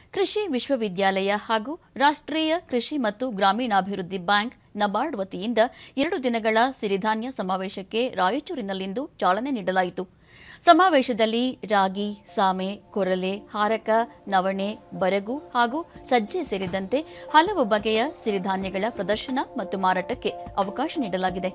ಕೃಷಿ ವಿಶ್ವವಿದ್ಯಾಲಯ ಹಾಗೂ ರಾಷ್ಟ್ರೀಯ ಕೃಷಿ ಮತ್ತು ಗ್ರಾಮೀಣಾಭಿವೃದ್ಧಿ ಬ್ಯಾಂಕ್ ನಬಾರ್ಡ್ ವತಿಯಿಂದ ಎರಡು ದಿನಗಳ ಸಿರಿಧಾನ್ಯ ಸಮಾವೇಶಕ್ಕೆ ರಾಯಚೂರಿನಲ್ಲಿಂದು ಚಾಲನೆ ನೀಡಲಾಯಿತು ಸಮಾವೇಶದಲ್ಲಿ ರಾಗಿ ಸಾಮೆ ಕೊರಲೆ ಹಾರಕ ನವಣೆ ಬರಗು ಹಾಗೂ ಸಜ್ಜೆ ಸೇರಿದಂತೆ ಹಲವು ಬಗೆಯ ಸಿರಿಧಾನ್ಯಗಳ ಪ್ರದರ್ಶನ ಮತ್ತು ಮಾರಾಟಕ್ಕೆ ಅವಕಾಶ ನೀಡಲಾಗಿದೆ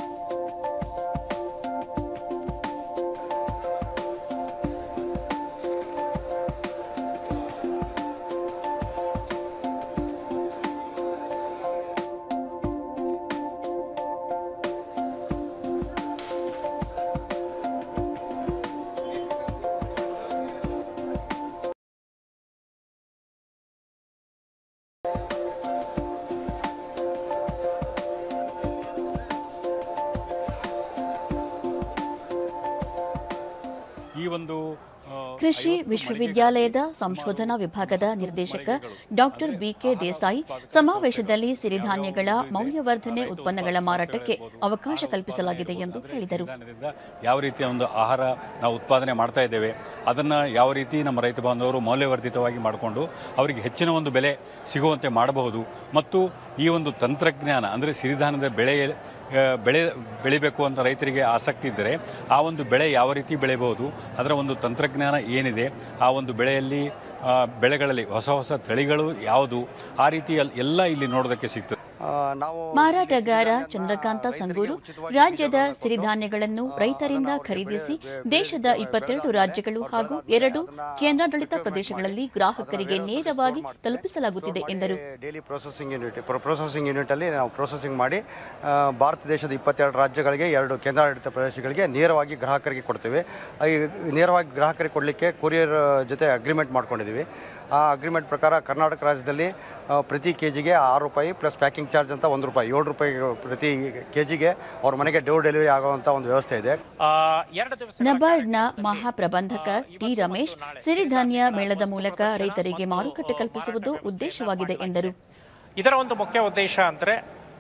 ಈ ಒಂದು ಆ, ಕೃಷಿ ಐವತ್ತು ವಿಶ್ವವಿದ್ಯಾಲಯದ ಮಳಿಗೆಗಳಲ್ಲಿ ಸಂಶೋಧನಾ ಸುಮಾರು ವಿಭಾಗದ ಐವತ್ತು ನಿರ್ದೇಶಕ ಮಳಿಗೆಗಳು, ಡಾಕ್ಟರ್ ಅಂದ್ರೆ ಬಿಕೆ ಆಹಾರ ದೇಸಾಯಿ ಉತ್ಪಾದಕ ಸಮಾವೇಶದಲ್ಲಿ ಸಂಸ್ಥೆಗಳು, ಸಿರಿಧಾನ್ಯಗಳ ಯಾವ್ಯಾವ ಇದು ಇದೆ, ಮೌಲ್ಯವರ್ಧನೆ ರೈತ ಉತ್ಪನ್ನಗಳ ಉತ್ಪಾದಕ ಮಾರಾಟಕ್ಕೆ ಸಂಸ್ಥೆಗಳು ಅವಕಾಶ ಆಹಾರ ಕಲ್ಪಿಸಲಾಗಿದೆ ಉತ್ಪಾದನೆ ಎಂದು ಇರ್ಬೋದು. ಹೇಳಿದರು ಸಿರಿಧಾನ್ಯದಿಂದ ಯಾವ ರೀತಿಯ ಒಂದು ಆಹಾರ ನಾವು ಉತ್ಪಾದನೆ ಮಾಡ್ತಾ ಇದ್ದೇವೆ ಅದನ್ನು ಯಾವ ರೀತಿ ನಮ್ಮ ರೈತ ಬಾಂಧವರು ಮೌಲ್ಯವರ್ಧಿತವಾಗಿ ಮಾಡಿಕೊಂಡು ಅವರಿಗೆ ಹೆಚ್ಚಿನ ಒಂದು ಬೆಲೆ ಸಿಗುವಂತೆ ಮಾಡಬಹುದು ಮತ್ತು ಈ ಒಂದು ತಂತ್ರಜ್ಞಾನ ಅಂದರೆ ಸಿರಿಧಾನ್ಯದ ಬೆಳೆ ಆ, ಬೆಳೆ ಬೆಳಿಬೇಕು ಅಂತ ರೈತರಿಗೆ ಆಸಕ್ತಿ ಇದ್ದರೆ ಆ ಒಂದು ಬೆಳೆ ಯಾವ ರೀತಿ ಬೆಳೆಯಬಹುದು ಅದರ ಒಂದು ತಂತ್ರಜ್ಞಾನ ಏನಿದೆ ಆ ಒಂದು ಬೆಳೆಯಲ್ಲಿ ಆ, ಬೆಳೆಗಳಲ್ಲಿ ಹೊಸ ಹೊಸ ತಳಿಗಳು ಯಾವುದು ಆ ರೀತಿ ಎಲ್- ಎಲ್ಲ ಇಲ್ಲಿ ನೋಡೋದಕ್ಕೆ ಸಿಗ್ತದೆ ಆ, ನಾವು ಮಾರಾಟಗಾರ ಸಿರಿಧಾನ್ಯನ ಚಂದ್ರಕಾಂತ ರೈತರಿಗೆ ಸಂಗೂರು ಉಚಿತವಾಗಿ ರಾಜ್ಯದ ಬೀಜಗಳನ್ನು ಕೊಟ್ಟು, ಸಿರಿಧಾನ್ಯಗಳನ್ನು ಆ, ರೈತರಿಂದ ಅದನ್ನ ಅವ್ರಿಗೆ ಖರೀದಿಸಿ ಬೆಳೆ- ಬೆಳೆ- ದೇಶದ ಬೆಳೆ- ಇಪ್ಪತ್ತೆರಡು ಬೆಳೆದ ರಾಜ್ಯಗಳು ಮೇಲೆ ಹಾಗೂ ಅವ್ರು ಎರಡು ಅದನ್ನ ಕೇಂದ್ರಾಡಳಿತ procurement ಪ್ರದೇಶಗಳಲ್ಲಿ ಮಾಡಿ, ಗ್ರಾಹಕರಿಗೆ ಅದನ್ನ ನೇರವಾಗಿ store ಮಾಡ್ತಾರೆ. ತಲುಪಿಸಲಾಗುತ್ತಿದೆ store ಎಂದರು ಮಾಡಿ daily processing unit processing unit ಅಲ್ಲಿ ನಾವು ಪ್ರೊಸೆಸಿಂಗ್ ಮಾಡಿ ಆ, ಭಾರತ ದೇಶದ ಇಪ್ಪತ್ತೆರಡು ರಾಜ್ಯಗಳಿಗೆ ಎರಡು ಕೇಂದ್ರಾಡಳಿತ ಪ್ರದೇಶಗಳಿಗೆ ನೇರವಾಗಿ ಗ್ರಾಹಕರಿಗೆ ಕೊಡ್ತೀವಿ ಆ, ಈ ನೇರವಾಗಿ ಗ್ರಾಹಕರಿಗೆ ಕೊಡಲಿಕ್ಕೆ ಕೊರಿಯರ್ ಜೊತೆ ಅಗ್ರಿಮೆಂಟ್ ಮಾಡ್ಕೊಂಡಿದ್ದೀವಿ ಆ ಅಗ್ರಿಮೆಂಟ್ ಪ್ರಕಾರ ಕರ್ನಾಟಕ ರಾಜ್ಯದಲ್ಲಿ ಆ, ಪ್ರತಿ ಕೆ ಜಿಗೆ ಆರು ರೂಪಾಯಿ ಪ್ಲಸ್ ಪ್ಯಾಕಿಂಗ್ ಚಾರ್ಜ್ ಅಂತ ಒಂದು ರೂಪಾಯಿ ಏಳು ರೂಪಾಯಿ ಪ್ರತಿ ಕೆ ಜಿಗೆ ಅವ್ರ ಮನೆಗೆ ಡೋರ್ ಡೆಲಿವರಿ ಆಗುವಂಥ ಒಂದು ವ್ಯವಸ್ಥೆ ಇದೆ ಆ, ಎರಡು ದಿವಸಗಳ ನಬಾರ್ಡ್ನ ಕಾರ್ಯಕ್ರಮದಲ್ಲಿ, ಮಹಾಪ್ರಬಂಧಕ ಆ, ಟಿ ಇವತ್ತು ರಮೇಶ್ ಮತ್ತು ನಾಳೆ ಸಿರಿಧಾನ್ಯ ಸಿರಿಧಾನ್ಯಗಳ ಮೇಳದ ವಸ್ತು ಮೂಲಕ ಪ್ರದರ್ಶನ ರೈತರಿಗೆ ಮತ್ತು, ಮಾರುಕಟ್ಟೆ ಆ, ಕಲ್ಪಿಸುವುದು ಮಾರಾಟ ಉದ್ದೇಶವಾಗಿದೆ ವ್ಯವಸ್ಥೆಯನ್ನ ಎಂದರು ಇದರ ಒಂದು ಮುಖ್ಯ ಉದ್ದೇಶ ಅಂದರೆ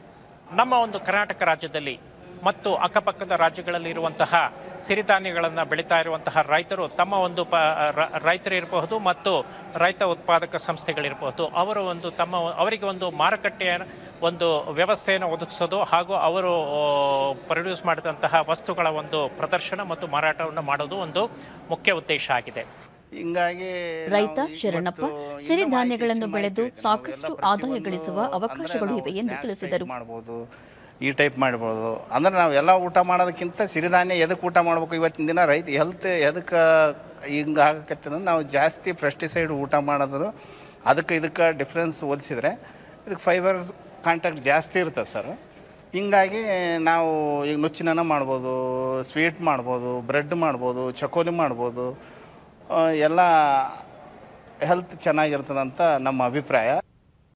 ನಮ್ಮ ಒಂದು ಕರ್ನಾಟಕ ರಾಜ್ಯದಲ್ಲಿ ಮತ್ತು ಅಕ್ಕಪಕ್ಕದ ರಾಜ್ಯಗಳಲ್ಲಿ ಇರುವಂತಹ ಸಿರಿಧಾನ್ಯಗಳನ್ನು ಬೆಳೀತಾ ಇರುವಂತಹ ರೈತರು ತಮ್ಮ ಒಂದು ಪ ರ- ರೈತರಿರಬಹುದು ಮತ್ತು ರೈತ ಉತ್ಪಾದಕ ಸಂಸ್ಥೆಗಳಿರಬಹುದು ಅವರು ಒಂದು ತಮ್ಮ ಅವರಿಗೆ ಒಂದು ಮಾರುಕಟ್ಟೆಯ ಒಂದು ವ್ಯವಸ್ಥೆಯನ್ನು ಒದಗಿಸೋದು ಹಾಗೂ ಅವರು ಪ್ರೊಡ್ಯೂಸ್ ಮಾಡಿದಂತಹ ವಸ್ತುಗಳ ಒಂದು ಪ್ರದರ್ಶನ ಮತ್ತು ಮಾರಾಟವನ್ನು ಮಾಡೋದು ಒಂದು ಮುಖ್ಯ ಉದ್ದೇಶ ಆಗಿದೆ ಹಿಂಗಾಗಿ ರೈತ ನಾವು ಈಗ ಶರಣಪ್ಪ ಮತ್ತು ಇನ್ನೂ ಸಿರಿಧಾನ್ಯಗಳನ್ನು ಮಾಹಿತಿ ಬೆಳೆದು ಹೆಚ್ಚು ಮಾಹಿತಿ ಸಾಕಷ್ಟು ನಾವು ಎಲ್ಲ ಆದಾಯ ಪ್ರತಿಯೊಂದು ಗಳಿಸುವ ಅಂದ್ರೆ ಅವಕಾಶಗಳು ನಾವು ಇವೆ ಎಂದು snacks ತಿಳಿಸಿದರು type ಮಾಡ್ಬೋದು ಈ ಟೈಪ್ ಮಾಡ್ಬೋದು ಅಂದ್ರೆ ನಾವು ಎಲ್ಲ ಊಟ ಮಾಡೋದಕ್ಕಿಂತ ಸಿರಿಧಾನ್ಯ ಎದಕ್ಕೆ ಊಟ ಮಾಡ್ಬೇಕು ಇವತ್ತಿನ ದಿನ ರೈತ ಹೆಲ್ತ್ ಎದಕ್ಕೆ ಹಿಂಗೆ ಆಗಕತ್ತದ ನಾವು ಜಾಸ್ತಿ ಪೆಸ್ಟಿಸೈಡ್ ಊಟ ಮಾಡೋದು ಅದಕ್ಕೆ ಇದಕ್ಕೆ ಡಿಫ್ರೆನ್ಸ್ ಓದಿಸಿದ್ರೆ ಇದಕ್ಕೆ ಫೈಬರ್ ಕಾಂಟ್ಯಾಕ್ಟ್ ಜಾಸ್ತಿ ಇರ್ತದೆ ಸರ್ ಹಿಂಗಾಗಿ ನಾವು ಈಗ ನುಚ್ಚಿನ ಮಾಡ್ಬೋದು ಸ್ವೀಟ್ ಮಾಡ್ಬೋದು ಬ್ರೆಡ್ ಮಾಡ್ಬೋದು ಚಕೋಲಿ ಮಾಡ್ಬೋದು ಆ, ಎಲ್ಲ ಹೆಲ್ತ್ ಚೆನ್ನಾಗಿರ್ತದಂತ ನಮ್ಮ ಅಭಿಪ್ರಾಯ